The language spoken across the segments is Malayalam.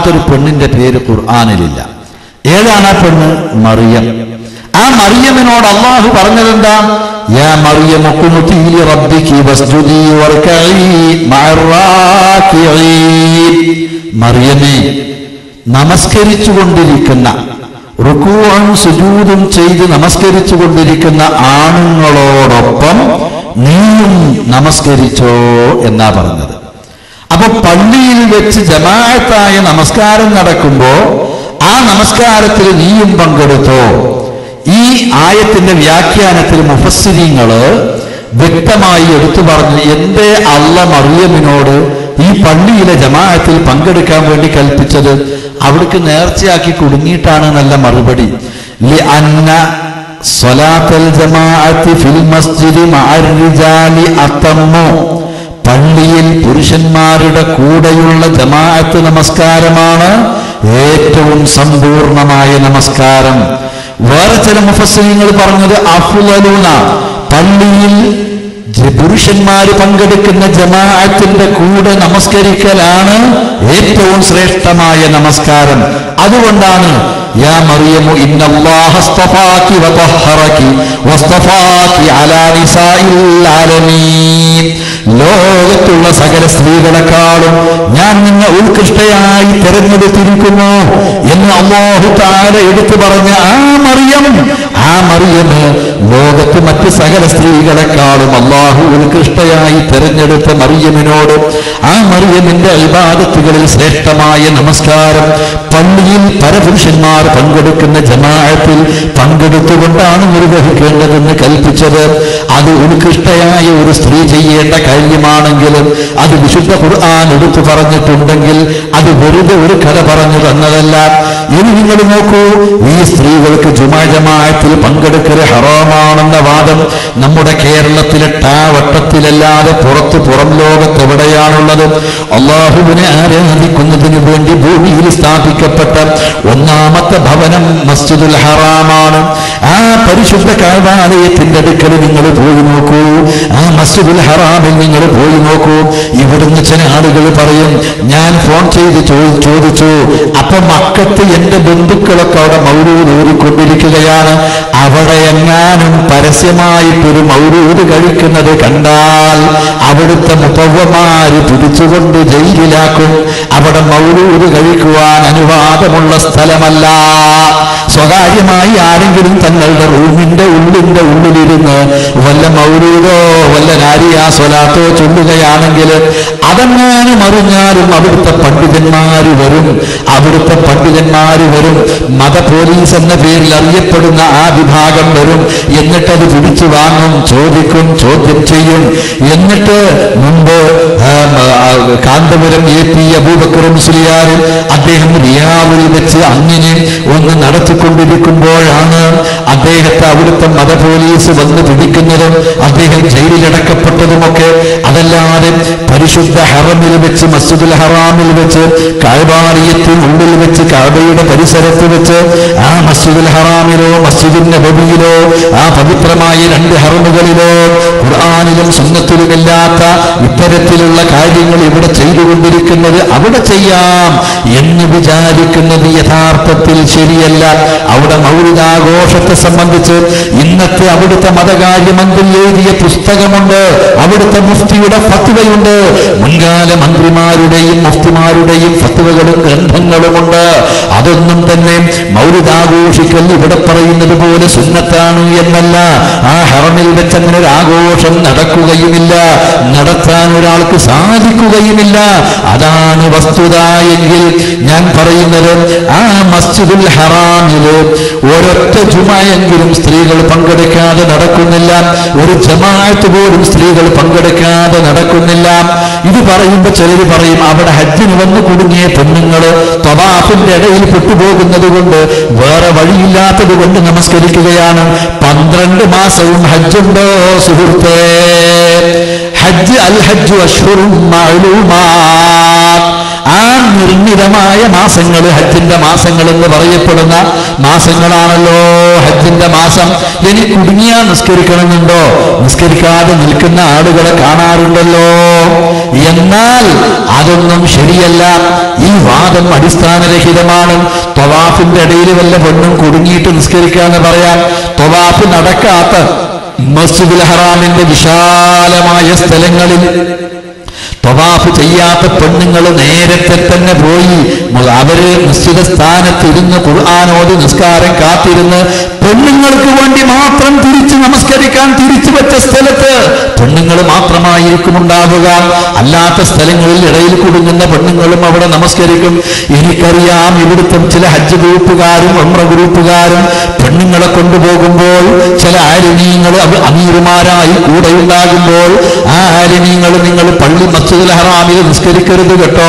അല്ലാത്തൊരു പെണ്ണിന്റെ പേര് ഖുർആാനിലില്ല ഏതാണ് ആ പെണ്ണ് മറിയം ആ മറിയമിനോട് അള്ളാഹു പറഞ്ഞതെന്താ യാ മറിയം ഉഖ്നുതി ലറബ്ബികി വസ്ജുദി വർകഈ മഅറാക്കിഈൻ മറിയമേ നമസ്കരിച്ചു കൊണ്ടിരിക്കുന്ന റുക്കുവും സുജൂതും ചെയ്ത് നമസ്കരിച്ചു കൊണ്ടിരിക്കുന്ന ആണുങ്ങളോടൊപ്പം നീയും നമസ്കരിച്ചോ എന്നാ പറഞ്ഞത് അപ്പൊ പള്ളിയിൽ വെച്ച് ജമാഅത്തായ നമസ്കാരം നടക്കുമ്പോ ആ നമസ്കാരത്തിൽ നീയും പങ്കെടുത്തോ ഈ ആയത്തിന്റെ വ്യാഖ്യാനത്തിൽ മുഫസ്സിരിങ്ങള് വ്യക്തമായി എടുത്തു പറഞ്ഞു എന്തേ അല്ല മറിയമിനോട് ഈ പള്ളിയിലെ ജമാഅത്തിൽ പങ്കെടുക്കാൻ വേണ്ടി കൽപ്പിച്ചത് അവിടേക്ക് നേർച്ചയാക്കി കുടുങ്ങിയിട്ടാണ് നല്ല മറുപടി ലി അന്ന സ്വലാത്തൽ ജമാഅത്തി ഫിൽ മസ്ജിദി മഅർ റിജാലി അത്തമ്മു പള്ളിയിൽ പുരുഷന്മാരുടെ കൂടെയുള്ള ജമാഅത്ത് നമസ്കാരമാണ് ഏറ്റവും സമ്പൂർണമായ നമസ്കാരം വേറെ ചില മുഫസ്സിങ്ങൾ പറഞ്ഞത് അഫുലൂന പള്ളിയിൽ ജ- പുരുഷന്മാര് പങ്കെടുക്കുന്ന ജമാഅത്തിന്റെ കൂടെ നമസ്കരിക്കലാണ് ഏറ്റവും ശ്രേഷ്ഠമായ നമസ്കാരം അതുകൊണ്ടാണ് യാ മറിയമു ഇന്നല്ലാഹ അസ്തഫാക്കി വതഹറക്കി വസ്തഫാക്കി അലാ നിസാഇൽ ആലമീൻ ലോകത്തുള്ള സകല സ്ത്രീകളെക്കാളും ഞാൻ നിന്നെ ഉത്കൃഷ്ടയായി തെരഞ്ഞെടുത്തിരിക്കുന്നു എന്ന് അള്ളാഹു താര എടുത്തു പറഞ്ഞ ആ മറിയം ആ മറിയമ് ലോകത്ത് മറ്റ് സകല സ്ത്രീകളെക്കാളും അള്ളാഹു ഉത്കൃഷ്ടയായി തെരഞ്ഞെടുത്ത മറിയമിനോട് ആ മറിയമിന്റെ ഇബാദത്തുകളിൽ ശ്രേഷ്ഠമായ നമസ്കാരം പള്ളിയിൽ പരപുരുഷന്മാർ പങ്കെടുക്കുന്ന ജമാഅത്തിൽ പങ്കെടുത്തുകൊണ്ടാണ് നിർവഹിക്കേണ്ടതെന്ന് കൽപ്പിച്ചത് അത് ഉത്കൃഷ്ടയായ ഒരു സ്ത്രീ ചെയ്യേണ്ട കാര്യമാണെങ്കിലും അത് വിശുദ്ധ ഖുർആൻ എടുത്തു പറഞ്ഞിട്ടുണ്ടെങ്കിൽ അത് വെറുതെ ഒരു കഥ പറഞ്ഞു തന്നതല്ല ഇനി നിങ്ങൾ നോക്കൂ ഈ സ്ത്രീകൾക്ക് ജുമാ ജമാഅത്തിൽ പങ്കെടുക്കൽ ഹറാമാണെന്ന വാദം നമ്മുടെ കേരളത്തിലെ ടാവട്ടത്തിലല്ലാതെ പുറത്ത് പുറം ലോകത്ത് എവിടെയാണുള്ളത് അള്ളാഹുവിനെ ആരാധിക്കുന്നതിന് വേണ്ടി ഭൂമിയിൽ സ്ഥാപിക്കപ്പെട്ട ഒന്നാമത്തെ ഭവനം മസ്ജിദുൽ ഹറാമാണ് ആ പരിശുദ്ധ കാഴ്വാലയത്തിന്റെ അടുക്കൽ നിങ്ങൾ പോയി നോക്കൂ ആ മസ്ജിദുൽ ഹറാമിൽ നിങ്ങൾ പോയി നോക്കൂ ഇവിടുന്ന് ചില ആളുകൾ പറയും ഞാൻ ഫോൺ ചെയ്ത് ചോ- ചോദിച്ചു അപ്പൊ മക്കത്ത് എന്റെ ബന്ധുക്കളൊക്കെ അവിടെ മൗരൂദ് ഊരിക്കൊണ്ടിരിക്കുകയാണ് അവിടെ എങ്ങാനും പരസ്യമായിട്ടൊരു മൗരൂദ് കഴിക്കുന്നത് കണ്ടാൽ അവിടുത്തെ മുപ്പവമാര് പിടിച്ചുകൊണ്ട് ജയിലിലാക്കും അവിടെ മൗരൂദ് കഴിക്കുവാൻ അനുവാദമുള്ള സ്ഥലമല്ല സ്വകാര്യമായി ആരെങ്കിലും തങ്ങളുടെ റൂമിന്റെ ഉള്ളിന്റെ ഉള്ളിലിരുന്ന് വല്ല മൗരൂദോ വല്ല നാരിയാ സ്വലാത്തോ ചൊല്ലുകയാണെങ്കിൽ അതെങ്ങാനും അറിഞ്ഞാലും അവിടുത്തെ പണ്ഡിതന്മാര് വരും അവിടുത്തെ പണ്ഡിതന്മാര് വരും മത പോലീസ് എന്ന പേരിൽ അറിയപ്പെടുന്ന ആ വിഭാഗം വരും എന്നിട്ടത് പിടിച്ചു വാങ്ങും ചോദിക്കും ചോദ്യം ചെയ്യും എന്നിട്ട് മുമ്പ് ആ, ആ, കാന്തപുരം എ പി അബൂബക്കർ മുസ്ലിയാർ അദ്ദേഹം റിയാവിൽ വെച്ച് അങ്ങനെ ഒന്ന് നടത്തിക്കൊണ്ടിരിക്കുമ്പോഴാണ് അദ്ദേഹത്തെ അവിടുത്തെ മത പോലീസ് വന്ന് പിടിക്കുന്നതും അദ്ദേഹം ജയിലിലടക്കപ്പെട്ടതുമൊക്കെ അതല്ലാതെ പരിശുദ്ധ ഹറമിൽ വെച്ച് മസ്ജിദുൽ ഹറാമിൽ വെച്ച് കാഴ്വാറിയത്തിൽ ഉള്ളിൽ വെച്ച് കാബയുടെ പരിസരത്ത് വെച്ച് ആ മസ്ജിദുൽ ഹറാമിലോ മസ്ജിദുൽ നബവിയിലോ ആ പവിത്രമായ രണ്ട് ഹറമുകളിലോ ഖുർആാനിലും സുന്നത്തിലുമില്ലാത്ത ഇത്തരത്തിലുള്ള കാര്യങ്ങൾ ഇവിടെ ചെയ്തുകൊണ്ടിരിക്കുന്നത് അവിടെ ചെയ്യാം എന്ന് വിചാരിക്കുന്നത് യഥാർത്ഥത്തിൽ ശരിയല്ല അവിടെ മൗലികാഘോഷത്തെ സംബന്ധിച്ച് ഇന്നത്തെ അവിടുത്തെ മതകാര്യമന്ത്രി എഴുതിയ പുസ്തകമുണ്ട് അവിടുത്തെ മുഫ്തിയുടെ ഫത്വയുണ്ട് മുൻകാല മന്ത്രിമാരുടെയും മുഫ്തിമാരുടെയും ഫത്വകളും ഗ്രന്ഥങ്ങളുമുണ്ട് അതൊന്നും തന്നെ മൗലികാഘോഷിക്കൽ ഇവിടെ പറയുന്നത് പോലെ സുന്നത്താണ് എന്നല്ല ആ ഹറമിൽ വെച്ച് അങ്ങനെ ഒരു ആഘോഷം നടക്കുകയുമില്ല നടത്താൻ ഒരാൾക്ക് സാധിക്കുകയുമില്ല അതാണ് വസ്തുത എങ്കിൽ ഞാൻ പറയുന്നത് ആ മസ്ജിദുൽ ഹറാമില് ഒരൊറ്റ ജുമായെങ്കിലും സ്ത്രീകൾ പങ്കെടുക്കാതെ നടക്കുന്നില്ല ഒരു ജമാഅത്ത് പോലും സ്ത്രീകൾ പങ്കെടുക്കാതെ നടക്കുന്നില്ല ഇത് പറയുമ്പോ ചിലർ പറയും അവിടെ ഹജ്ജിന് വന്ന് കുടുങ്ങിയ പെണ്ണുങ്ങള് തവാഫിന്റെ ഇടയിൽ പെട്ടുപോകുന്നത് കൊണ്ട് വേറെ വഴിയില്ലാത്തത് കൊണ്ട് നമസ്കരിക്കുകയാണ് പന്ത്രണ്ട് മാസവും ഹജ്ജുണ്ടോ സുഹൃത്തേ ഹജ്ജ് അൽ ഹജ്ജു അഷ്ഹുറും മഅലൂമാ ആ നിർമ്മിതമായ മാസങ്ങൾ ഹജ്ജിന്റെ മാസങ്ങൾ എന്ന് പറയപ്പെടുന്ന മാസങ്ങളാണല്ലോ ഹജ്ജിന്റെ മാസം ഇനി കുടുങ്ങിയാ നിസ്കരിക്കണമെന്നുണ്ടോ നിസ്കരിക്കാതെ നിൽക്കുന്ന ആളുകളെ കാണാറുണ്ടല്ലോ എന്നാൽ അതൊന്നും ശരിയല്ല ഈ വാദം അടിസ്ഥാനരഹിതമാണ് തൊവാഫിന്റെ ഇടയിൽ വല്ല പെണ്ണും കുടുങ്ങിയിട്ട് നിസ്കരിക്കാന്ന് പറയാം തൊവാഫ് നടക്കാത്ത മസ്ജിദുൽ ഹറാമിന്റെ വിശാലമായ സ്ഥലങ്ങളിൽ തൊവാഫ് ചെയ്യാത്ത പെണ്ണുങ്ങൾ നേരത്തെ തന്നെ പോയി മു- അവര് നിശ്ചിത സ്ഥാനത്ത് ഇരുന്ന് ഖുർആാനോട് നിസ്കാരം കാത്തിരുന്ന് പെണ്ണുങ്ങൾക്ക് വേണ്ടി മാത്രം തിരിച്ച് നമസ്കരിക്കാൻ തിരിച്ചു വെച്ച സ്ഥലത്ത് പെണ്ണുങ്ങൾ മാത്രമായിരിക്കും ഉണ്ടാവുക അല്ലാത്ത സ്ഥലങ്ങളിൽ ഇടയിൽ കുടുങ്ങുന്ന പെണ്ണുങ്ങളും അവിടെ നമസ്കരിക്കും എനിക്കറിയാം ഇവിടുത്തെ ചില ഹജ്ജ് ഗ്രൂപ്പുകാരും ഉംറ ഗ്രൂപ്പുകാരും പെണ്ണുങ്ങളെ കൊണ്ടുപോകുമ്പോൾ ചില ആലിനീങ്ങൾ അമീറുമാരായി കൂടെ ഉണ്ടാകുമ്പോൾ ആ ആലിനീങ്ങൾ നിങ്ങൾ പള്ളി മസ്ജിദുൽ ഹറാമിൽ നിസ്കരിക്കരുത് കേട്ടോ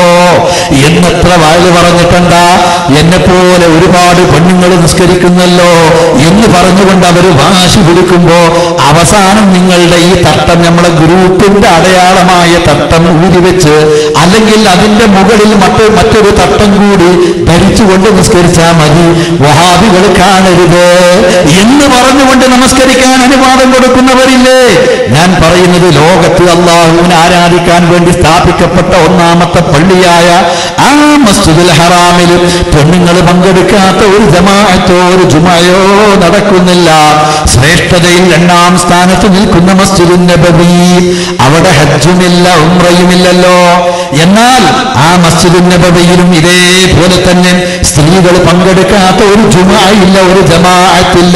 എന്നത്ര വാഴ് പറഞ്ഞിട്ടണ്ട എന്നെ പോലെ ഒരുപാട് പെണ്ണുങ്ങൾ നിസ്കരിക്കുന്നല്ലോ എന്ന് പറഞ്ഞുകൊണ്ട് അവർ വാശി പിടിക്കുമ്പോ അവസാനം നിങ്ങളുടെ ഈ തട്ടം നമ്മളെ ഗ്രൂപ്പിന്റെ അടയാളമായ തട്ടം ഊരി വെച്ച് അല്ലെങ്കിൽ അതിന്റെ മുകളിൽ മറ്റ് മറ്റൊരു തട്ടം കൂടി ധരിച്ചുകൊണ്ട് നിസ്കരിച്ചാൽ മതി വഹാബികൾ കാണരുത് എന്ന് പറഞ്ഞുകൊണ്ട് നമസ്കരിക്കാൻ അനുവാദം കൊടുക്കുന്നവരില്ലേ ഞാൻ പറയുന്നത് ലോകത്ത് അള്ളാഹുവിനെ ആരാധിക്കാൻ വേണ്ടി സ്ഥാപിക്കപ്പെട്ട ഒന്നാമത്തെ പള്ളിയായ ആ മസ്ജിദുൽ ഹറാമിൽ പെണ്ണുങ്ങൾ പങ്കെടുക്കാത്ത ഒരു ജമാഅത്തോ ഒരു ജുമയോ നടക്കുന്നില്ല ശ്രേഷ്ഠതയിൽ രണ്ടാം സ്ഥാനത്ത് നിൽക്കുന്ന മസ്ജിദുൻ നബവി അവിടെ ഹജ്ജുമില്ല ഉംറയുമില്ലല്ലോ എന്നാൽ ആ മസ്ജിദുൻ നബവിയിലും ഇതേപോലെ തന്നെ സ്ത്രീകൾ പങ്കെടുക്കാത്ത ഒരു ജുമയില്ല ഒരു ജമാഅത്തില്ല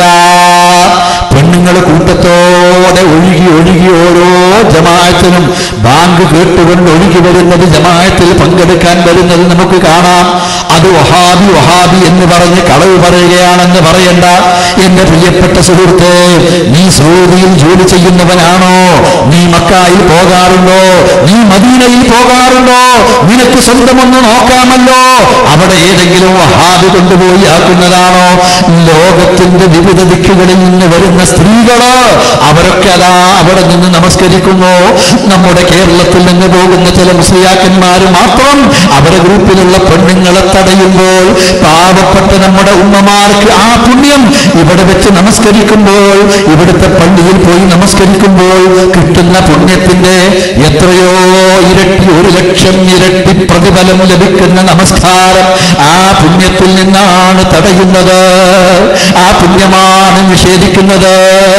പെണ്ണുങ്ങൾ കൂട്ടത്തോടെ ഒഴുകി ഒഴുകി ഓരോ ജമാഅത്തിനും ബാങ്ക് കേട്ടുകൊണ്ട് ഒഴുകി വരുന്നത് ജമാഅത്തിൽ പങ്കെടുക്കാൻ വരുന്നത് നമുക്ക് കാണാം അത് വഹാബി വഹാബി എന്ന് പറഞ്ഞ് കളവ് പറയുകയാണെന്ന് പറയണ്ട എന്റെ പ്രിയപ്പെട്ട സുഹൃത്തെ നീ സൗദിയിൽ ജോലി ചെയ്യുന്നവനാണോ നീ മക്കായിൽ പോകാറുണ്ടോ നീ മദീനയിൽ പോകാറുണ്ടോ നിനക്ക് സ്വന്തമൊന്ന് നോക്കാമല്ലോ അവിടെ ഏതെങ്കിലും വഹാബി കൊണ്ടുപോയി ആക്കുന്നതാണോ ലോകത്തിന്റെ വിവിധ ദിക്കുകളിൽ നിന്ന് വരുന്ന സ്ത്രീകള് അവരൊക്കെ അതാ അവിടെ നിന്ന് നമസ്കരിക്കുന്നു നമ്മുടെ കേരളത്തിൽ നിന്ന് പോകുന്ന ചില മുസ്ലിയാക്കന്മാര് മാത്രം അവരുടെ ഗ്രൂപ്പിലുള്ള പെണ്ണുങ്ങളെ തടയുമ്പോൾ പാവപ്പെട്ട നമ്മുടെ ഉമ്മമാർക്ക് ആ പുണ്യം ഇവിടെ വെച്ച് നമസ്കരിക്കുമ്പോൾ ഇവിടുത്തെ പള്ളിയിൽ പോയി നമസ്കരിക്കുമ്പോൾ കിട്ടുന്ന പുണ്യത്തിന്റെ എത്രയോ ഇരട്ടി ഒരു ലക്ഷം ഇരട്ടി പ്രതിഫലം ലഭിക്കുന്ന നമസ്കാരം ആ പുണ്യത്തിൽ നിന്നാണ് തടയുന്നത് ആ പുണ്യമാണ് നിഷേധിക്കുന്നത്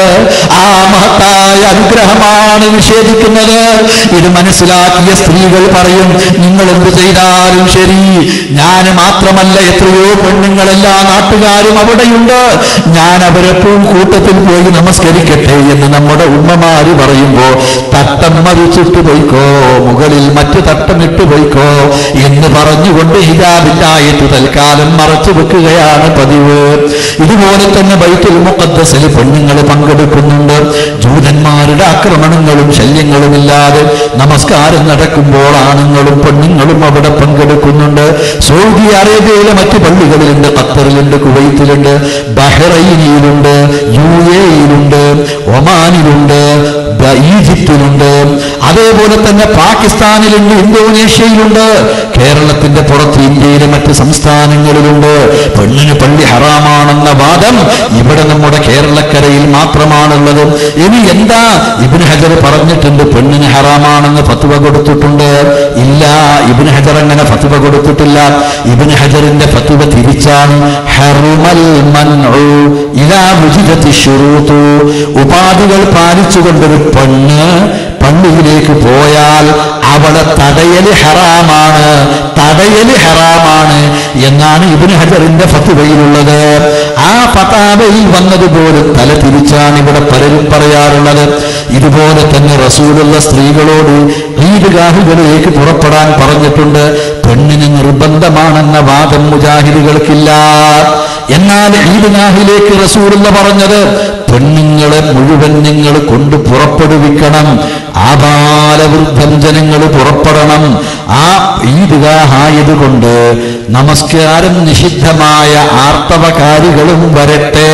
ആ മഹത്തായ അനുഗ്രഹമാണ് നിഷേധിക്കുന്നത് ഇത് മനസ്സിലാക്കിയ സ്ത്രീകൾ പറയും നിങ്ങൾ എന്ത് ചെയ്താലും ശരി ഞാൻ മാത്രമല്ല എത്രയോ പെണ്ണുങ്ങളെല്ലാ നാട്ടുകാരും അവിടെയുണ്ട് ഞാൻ അവരെപ്പോഴും കൂട്ടത്തിൽ പോയി നമസ്കരിക്കട്ടെ എന്ന് നമ്മുടെ ഉമ്മമാര് പറയുമ്പോ തട്ടം മറിച്ചിട്ട് പോയിക്കോ മുകളിൽ മറ്റു തട്ടം ഇട്ട് പോയിക്കോ എന്ന് പറഞ്ഞുകൊണ്ട് ഹിജാബില്ലായിട്ട് തൽക്കാലം മറച്ചു വെക്കുകയാണ് പതിവ് ഇതുപോലെ തന്നെ ബൈത്തുൽ മുഖദ്ദസിൽ പെണ്ണുങ്ങൾ പങ്കെടുക്കുന്നുണ്ട് ജൂതന്മാരുടെ ആക്രമണങ്ങളും ശല്യങ്ങളും ഇല്ലാതെ നമസ്കാരം നടക്കുമ്പോൾ ആണുങ്ങളും പെണ്ണുങ്ങളും അവിടെ പങ്കെടുക്കുന്നുണ്ട് സൗദി അറേബ്യയിലെ മറ്റ് പള്ളികളിലുണ്ട് ഖത്തറിലുണ്ട് കുവൈത്തിലുണ്ട് ബഹ്റൈനിയിലുണ്ട് യു എയിലുണ്ട് ഒമാനിലുണ്ട് ദ- ഈജിപ്തിലുണ്ട് അതേപോലെ തന്നെ പാകിസ്ഥാനിലുണ്ട് ഇന്തോനേഷ്യയിലുണ്ട് കേരളത്തിന്റെ പുറത്ത് ഇന്ത്യയിലെ മറ്റ് സംസ്ഥാനങ്ങളിലുണ്ട് പെണ്ണിന് പള്ളി ഹറാമാണെന്ന വാദം ഇവിടെ നമ്മുടെ കേരളക്കരയിൽ മാത്രമാണുള്ളത് ഇനി എന്താ ഇബിൻ ഹജർ പറഞ്ഞിട്ടുണ്ട് പെണ്ണിന് ഹറാമാണെന്ന് ഫത്വ കൊടുത്തിട്ടുണ്ട് ഇല്ല ഇബിൻ ഹജർ അങ്ങനെ ഫത്വ കൊടുത്തിട്ടില്ല ഇബിൻ ഹജറിന്റെ ഫത്വ തിരിച്ചാണ് ഹറുമൽ മൻഉ ഇലാ വുജിദത്തി ശുറൂതു ഉപാധികൾ പാലിച്ചുകൊണ്ടൊരു പെണ്ണ് പള്ളിയിലേക്ക് പോയാൽ അവിടെ തടയല് ഹറാമാണ് തടയല് ഹറാമാണ് എന്നാണ് ഇബിന് ഹജറിന്റെ ഫത്തുവയിലുള്ളത് ആ ഫതാവയിൽ വന്നതുപോലെ തല തിരിച്ചാണ് ഇവിടെ പലരും പറയാറുള്ളത് ഇതുപോലെ തന്നെ റസൂലുള്ള സ്ത്രീകളോട് ഈദ്ഗാഹുകളിലേക്ക് പുറപ്പെടാൻ പറഞ്ഞിട്ടുണ്ട് പെണ്ണിന് നിർബന്ധമാണെന്ന വാദം മുജാഹിദുകൾക്കില്ല എന്നാൽ ഈദ്ഗാഹിലേക്ക് റസൂലുള്ള പറഞ്ഞത് പെണ്ണുങ്ങളെ മുഴുവൻ നിങ്ങൾ കൊണ്ട് പുറപ്പെടുവിക്കണം ആബാലവൃദ്ധം ജനങ്ങൾ പുറപ്പെടണം ആ ഈദ്ഗാഹായതുകൊണ്ട് നമസ്കാരം നിഷിദ്ധമായ ആർത്തവകാരികളും വരട്ടെ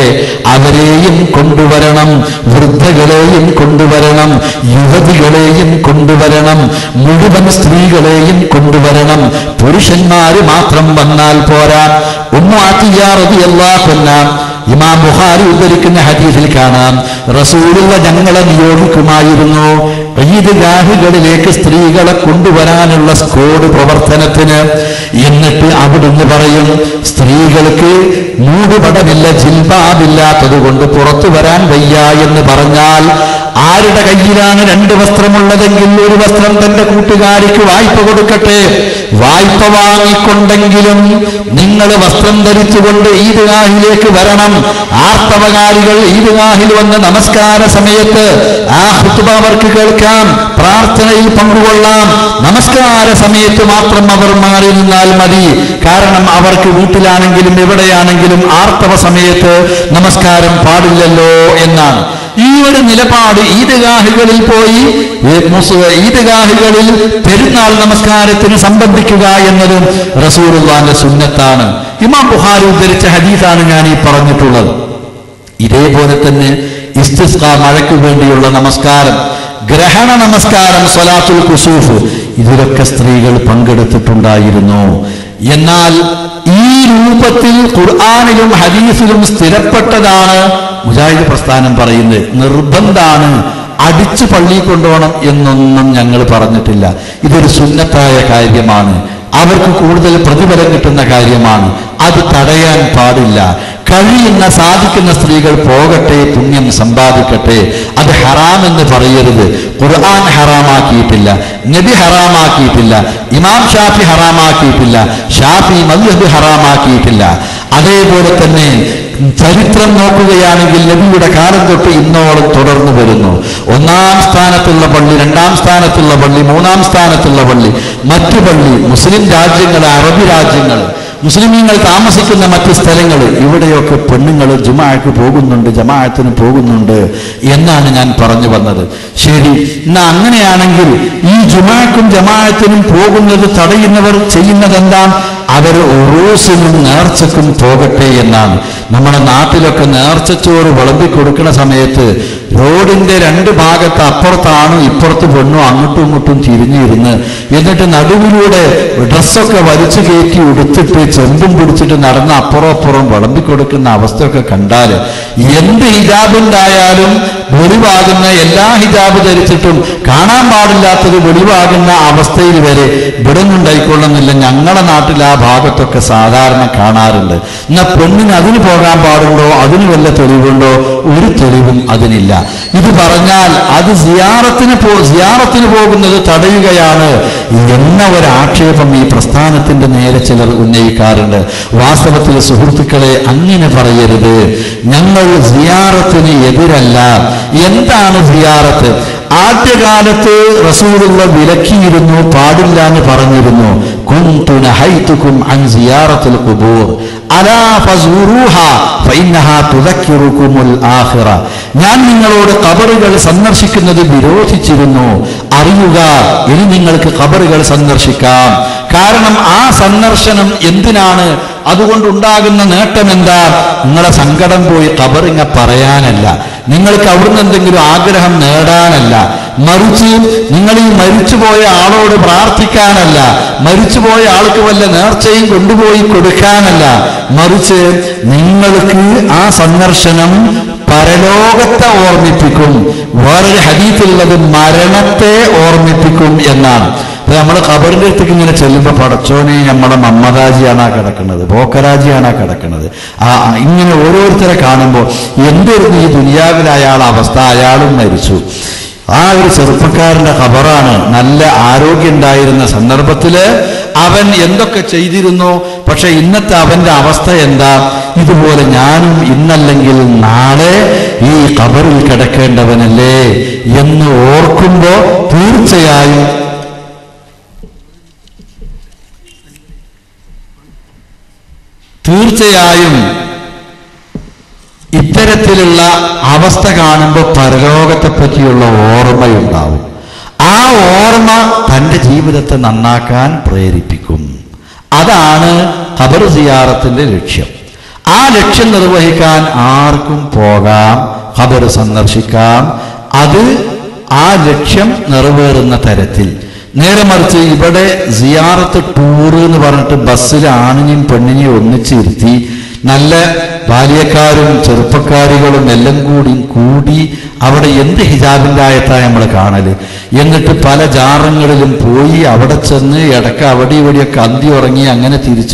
അവരെയും കൊണ്ടുവരണം വൃദ്ധകളെയും കൊണ്ടുവരണം യുവതികളെയും കൊണ്ടുവരണം മുഴുവൻ സ്ത്രീകളെയും കൊണ്ടുവരണം പുരുഷന്മാര് മാത്രം വന്നാൽ പോരാ ഒന്നു ആറ്റിയാറതിയല്ലാക്കുന്ന ഇമാം ബുഹാരി ഉദ്ധരിക്കുന്ന ഹദീസിൽ കാണാം റസൂലുള്ള ഞങ്ങളെ നിയോഗിക്കുമായിരുന്നു ഈദ്ഗാഹുകളിലേക്ക് സ്ത്രീകളെ കൊണ്ടുവരാനുള്ള സ്കോഡ് പ്രവർത്തനത്തിന് എന്നിട്ട് അവിടുന്ന് പറയും സ്ത്രീകൾക്ക് മൂടുപടമില്ല ജിൽബാബില്ലാത്തത് കൊണ്ട് പുറത്തു വരാൻ വയ്യ എന്ന് പറഞ്ഞാൽ ആരുടെ കയ്യിലാണ് രണ്ട് വസ്ത്രമുള്ളതെങ്കിൽ ഒരു വസ്ത്രം തന്റെ കൂട്ടുകാരിക്ക് വായ്പ കൊടുക്കട്ടെ വായ്പ വാങ്ങിക്കൊണ്ടെങ്കിലും നിങ്ങൾ വസ്ത്രം ധരിച്ചുകൊണ്ട് ഈദ്ഗാഹിലേക്ക് വരണം ആർത്തവകാരികൾ ഈദ്ഗാഹിൽ വന്ന് നമസ്കാര സമയത്ത് ആ ഹുത്തുബ അവർക്ക് കേൾക്കാം പ്രാർത്ഥനയിൽ പങ്കുകൊള്ളാം നമസ്കാര സമയത്ത് മാത്രം അവർ മാറി നിന്നാൽ മതി കാരണം അവർക്ക് വീട്ടിലാണെങ്കിലും എവിടെയാണെങ്കിലും ആർത്തവ സമയത്ത് നമസ്കാരം പാടില്ലല്ലോ എന്നാണ് ഈ ഒരു നിലപാട് ഈദ്ഗാഹുകളിൽ പോയി ഏ, മുസ്- ഈദ്ഗാഹുകളിൽ പെരുന്നാൾ നമസ്കാരത്തിന് സംബന്ധിക്കുക എന്നത് റസൂലുള്ളാന്റെ സുന്നത്താണ് ഇമാം ബുഹാരി ഉദ്ധരിച്ച ഹദീസാണ് ഞാൻ ഈ പറഞ്ഞിട്ടുള്ളത് ഇതേപോലെ തന്നെ ഇസ്തിസ്ക മഴയ്ക്ക് വേണ്ടിയുള്ള നമസ്കാരം ഗ്രഹണ നമസ്കാരം സ്വലാത്തുൽ കുസൂഫ് ഇതിലൊക്കെ സ്ത്രീകൾ പങ്കെടുത്തിട്ടുണ്ടായിരുന്നു എന്നാൽ ഈ രൂപത്തിൽ ഖുർആാനിലും ഹദീസിലും സ്ഥിരപ്പെട്ടതാണ് മുജാഹിദ് പ്രസ്ഥാനം പറയുന്നത് നിർബന്ധാണ് അടിച്ചു പള്ളി കൊണ്ടുപോകണം എന്നൊന്നും ഞങ്ങൾ പറഞ്ഞിട്ടില്ല ഇതൊരു സുന്നത്തായ കാര്യമാണ് അവർക്ക് കൂടുതൽ പ്രതിഫലം കിട്ടുന്ന കാര്യമാണ് അത് തടയാൻ പാടില്ല കഴിയുന്ന സാധിക്കുന്ന സ്ത്രീകൾ പോകട്ടെ പുണ്യം സമ്പാദിക്കട്ടെ അത് ഹറാം എന്ന് പറയരുത് ഖുർആൻ ഹറാമാക്കിയിട്ടില്ല നബി ഹറാമാക്കിയിട്ടില്ല ഇമാം ഷാഫി ഹറാമാക്കിയിട്ടില്ല ഷാഫി മദ്ഹബ് ഹറാമാക്കിയിട്ടില്ല അതേപോലെ തന്നെ ചരിത്രം നോക്കുകയാണെങ്കിൽ നബിയുടെ കാലം തൊട്ട് ഇന്നോളം തുടർന്നു വരുന്നു ഒന്നാം സ്ഥാനത്തുള്ള പള്ളി രണ്ടാം സ്ഥാനത്തുള്ള പള്ളി മൂന്നാം സ്ഥാനത്തുള്ള പള്ളി മറ്റു പള്ളി മുസ്ലിം രാജ്യങ്ങൾ അറബി രാജ്യങ്ങൾ മുസ്ലിമീങ്ങൾ താമസിക്കുന്ന മറ്റ് സ്ഥലങ്ങൾ ഇവിടെയൊക്കെ പെണ്ണുങ്ങൾ ജുമാക്ക് പോകുന്നുണ്ട് ജമാഅത്തിന് പോകുന്നുണ്ട് എന്നാണ് ഞാൻ പറഞ്ഞു വന്നത് ശരി എന്നാ അങ്ങനെയാണെങ്കിൽ ഈ ജുമാക്കും ജമാഅത്തിനും പോകുന്നത് തടയുന്നവർ ചെയ്യുന്നത് എന്താ അവർ ഉറൂസിനും നേർച്ചക്കും പോകട്ടെ എന്നാണ് നമ്മുടെ നാട്ടിലൊക്കെ നേർച്ചച്ചോറ് വിളമ്പി കൊടുക്കുന്ന സമയത്ത് റോഡിന്റെ രണ്ട് ഭാഗത്ത് അപ്പുറത്താണ് ഇപ്പുറത്ത് പെണ്ണും അങ്ങോട്ടും ഇങ്ങോട്ടും തിരിഞ്ഞിരുന്ന് എന്നിട്ട് നടുവിലൂടെ ഡ്രസ്സൊക്കെ വലിച്ചു കയറ്റി ഉടുത്തിട്ട് ചെമ്പും പിടിച്ചിട്ട് നടന്ന് അപ്പുറം അപ്പുറം വിളമ്പി കൊടുക്കുന്ന അവസ്ഥയൊക്കെ കണ്ടാൽ എന്ത് ഹിജാബുണ്ടായാലും വെളിവാകുന്ന എല്ലാ ഹിജാബ് ധരിച്ചിട്ടും കാണാൻ പാടില്ലാത്തത് വെളിവാകുന്ന അവസ്ഥയിൽ വരെ ഇവിടെ ഉണ്ടായിക്കൊള്ളുന്നില്ല ഞങ്ങളുടെ നാട്ടിൽ ആ ഭാഗത്തൊക്കെ സാധാരണ കാണാറുണ്ട് എന്നാൽ പെണ്ണിന് അതിന് പോകാൻ പാടുണ്ടോ അതിന് വല്ല തെളിവുണ്ടോ ഒരു തെളിവും അതിനില്ല ഇത് പറഞ്ഞാൽ അത് സിയാറത്തിന് പോ സിയാറത്തിന് പോകുന്നത് തടയുകയാണ് എന്ന ഒരു ആക്ഷേപം ഈ പ്രസ്ഥാനത്തിന്റെ നേരെ ചിലർ ഉന്നയിക്കാറുണ്ട് വാസ്തവത്തിൽ സുഹൃത്തുക്കളെ അങ്ങനെ പറയരുത് ഞങ്ങൾ സിയാറത്തിന് എതിരല്ല എന്താണ് സിയാറത്ത് ആദ്യകാലത്ത് റസൂലുള്ള വിലക്കിയിരുന്നു പാടില്ല എന്ന് പറഞ്ഞിരുന്നു കുന്തു നഹൈതുക്കും അൻ സിയാറത്തുൽ ഖുബൂർ അലാ ഫസൂറൂഹ ഫഇന്നഹാ തുദക്കിറുകുമുൽ ആഖിറ ഞാൻ നിങ്ങളോട് ഖബറുകൾ സന്ദർശിക്കുന്നത് വിരോധിച്ചിരുന്നു അറിയുക ഇനി നിങ്ങൾക്ക് ഖബറുകൾ സന്ദർശിക്കാം കാരണം ആ സന്ദർശനം എന്തിനാണ് അതുകൊണ്ടുണ്ടാകുന്ന നേട്ടം എന്താ നിങ്ങളെ സങ്കടം പോയി ഖബറിങ്ങ പറയാനല്ല നിങ്ങൾക്ക് അവിടുന്ന് എന്തെങ്കിലും ആഗ്രഹം നേടാനല്ല മറിച്ച് നിങ്ങൾ ഈ മരിച്ചുപോയ ആളോട് പ്രാർത്ഥിക്കാനല്ല മരിച്ചുപോയ ആൾക്ക് വല്ല നേർച്ചയും കൊണ്ടുപോയി കൊടുക്കാനല്ല മറിച്ച് നിങ്ങൾക്ക് ആ സന്ദർശനം പരലോകത്തെ ഓർമ്മിപ്പിക്കും വേറൊരു ഹദീത്തിലുള്ളത് മരണത്തെ ഓർമ്മിപ്പിക്കും എന്നാണ് അപ്പൊ നമ്മൾ ഖബറിന്റെ അടുത്തേക്ക് ഇങ്ങനെ ചെല്ലുമ്പോൾ പടച്ചോനെ നമ്മളെ മമ്മദാജിയാണ് ആ കിടക്കുന്നത് ബോക്കരാജിയാണ് ആ കിടക്കുന്നത് ആ ആ, ഇങ്ങനെ ഓരോരുത്തരെ കാണുമ്പോൾ എന്തായിരുന്നു ഈ ദുനിയാവിൽ അയാളെ അവസ്ഥ അയാളും മരിച്ചു ആ ഒരു ചെറുപ്പക്കാരന്റെ ഖബറാണ് നല്ല ആരോഗ്യം ഉണ്ടായിരുന്ന സന്ദർഭത്തില് അവൻ എന്തൊക്കെ ചെയ്തിരുന്നു പക്ഷെ ഇന്നത്തെ അവന്റെ അവസ്ഥ എന്താ ഇതുപോലെ ഞാനും ഇന്നല്ലെങ്കിൽ നാളെ ഈ ഖബറിൽ കിടക്കേണ്ടവനല്ലേ എന്ന് ഓർക്കുമ്പോ തീർച്ചയായും തീർച്ചയായും ഇത്തരം ഇത്തരത്തിലുള്ള അവസ്ഥ കാണുമ്പോൾ പരലോകത്തെ പറ്റിയുള്ള ഓർമ്മയുണ്ടാവും ആ ഓർമ്മ തൻ്റെ ജീവിതത്തെ നന്നാക്കാൻ പ്രേരിപ്പിക്കും അതാണ് ഖബർ സിയാറത്തിന്റെ ലക്ഷ്യം ആ ലക്ഷ്യം നിർവഹിക്കാൻ ആർക്കും പോകാം ഖബർ സന്ദർശിക്കാം അത് ആ ലക്ഷ്യം നിറവേറുന്ന തരത്തിൽ നേരെ മറിച്ച് ഇവിടെ സിയാറത്ത് ടൂറ് എന്ന് പറഞ്ഞിട്ട് ബസ്സിൽ ആണിനെയും പെണ്ണിനെയും ഒന്നിച്ചിരുത്തി നല്ല ബാല്യക്കാരും ചെറുപ്പക്കാരികളും എല്ലാം കൂടി കൂടി അവിടെ എന്ത് ഹിജാബിന്റെ ആയത്താ നമ്മൾ കാണല് എന്നിട്ട് പല ജാറങ്ങളിലും പോയി അവിടെ ചെന്ന് ഇടക്ക് അവിടെ ഇവിടെയൊക്കെ അന്തി ഉറങ്ങി അങ്ങനെ തിരിച്ചു